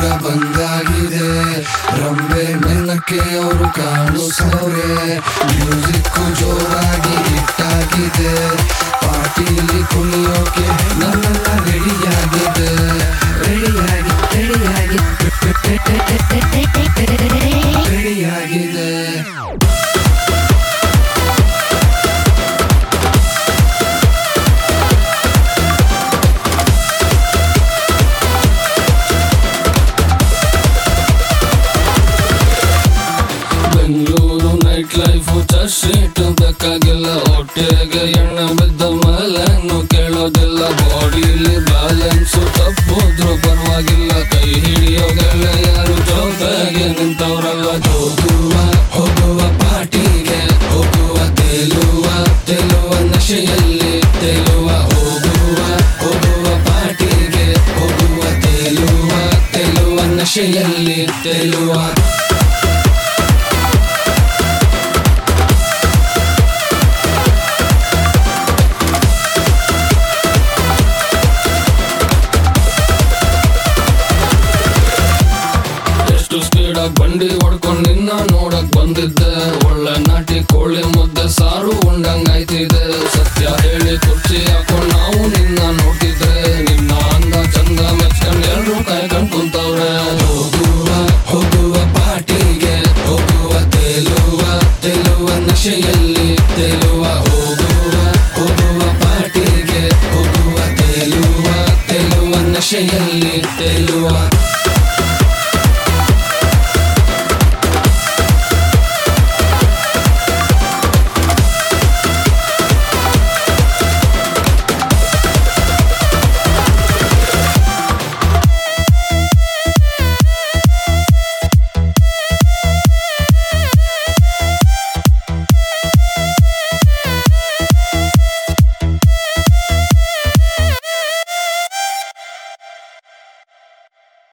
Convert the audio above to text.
ಕೂಡ ಬಂದಾಗಿದೆ ರಂಬೆ ಮೆನ್ನಕ್ಕೆ ಅವರು ಕಾಣಿಸೋರೆ ಮ್ಯೂಸಿಕ್ ಜೋರಾಗಿ ಹಿಟ್ಟಾಗಿದೆ ಪಾರ್ಟಿಲಿ ಕುಣಿಯೋಕೆ ನನ್ನೆಲ್ಲ ರೆಡಿಯಾಗಿದೆ ರೆಡಿಯಾಗಿ ರೆಡಿಯಾಗಿ ರೆಡಿಯಾಗಿದೆ ಬೆಂಗಳೂರು ನೈಟ್ ಲೈಫು ಚರ್ಚ್ ಬೇಕಾಗಿಲ್ಲ ಹೊಟ್ಟೆಗೆ ಎಣ್ಣೆ ಬಿದ್ದ ಮೇಲೇನು ಕೇಳೋದಿಲ್ಲ ಬಾಡಿಲಿ ಬ್ಯಾಲೆನ್ಸು ತಪ್ಪೋದ್ರು ಪರವಾಗಿಲ್ಲ ಕೈ ಹಿಡಿಯೋ ಗೆಳೆಯರು ಜೊತೆಗೆ ನಿಂತವರಲ್ಲ ಹೋಗುವ ಹೋಗುವ ಪಾರ್ಟಿಗೆ ಹೋಗುವ ತೇಲುವ ತೇಲುವ ನಶೆಯಲ್ಲಿ ತೇಲುವ ಹೋಗುವ ಹೋಗುವ ಪಾರ್ಟಿಗೆ ಹೋಗುವ ತೇಲುವ ತೇಲುವ ನಶೆಯಲ್ಲಿ ತೇಲುವ ಎಷ್ಟು ಸ್ಪೀಡಾಗಿ ಬಂಡಿ ಹೊಡ್ಕೊಂಡ್ ನಿನ್ನ ನೋಡಕ್ ಬಂದಿದ್ದೆ ಒಳ್ಳೆ ನಾಟಿ ಕೋಳಿ ಮುದ್ದೆ ಸಾರು ಉಂಡಂಗಾಯ್ತಿದೆ ಸತ್ಯ ಹೇಳಿ ಕುರ್ಚಿ ಹಾಕೊಂಡ್ ನಾವು ನಿನ್ನ ನೋಡ್ತಿದ್ರೆ ನಿನ್ನ ಅಂದ ಚಂದ ಮೆಚ್ಕೊಂಡ್ ಎಲ್ರು ಕಾಯ್ಕೊಂಡ್ ಕುಂತವ್ರೆ ಹೋಗುವ ಹೋಗುವ ಪಾರ್ಟಿಗೆ ಹೋಗುವ ತೇಲುವ ತೇಲುವ ನಶೆಯಲ್ಲಿ ತೇಲುವ ಹೋಗುವ ಹೋಗುವ ಪಾರ್ಟಿಗೆ ಹೋಗುವ ತೇಲುವ ತೇಲುವ ನಶೆಯಲ್ಲಿ ತೇಲುವ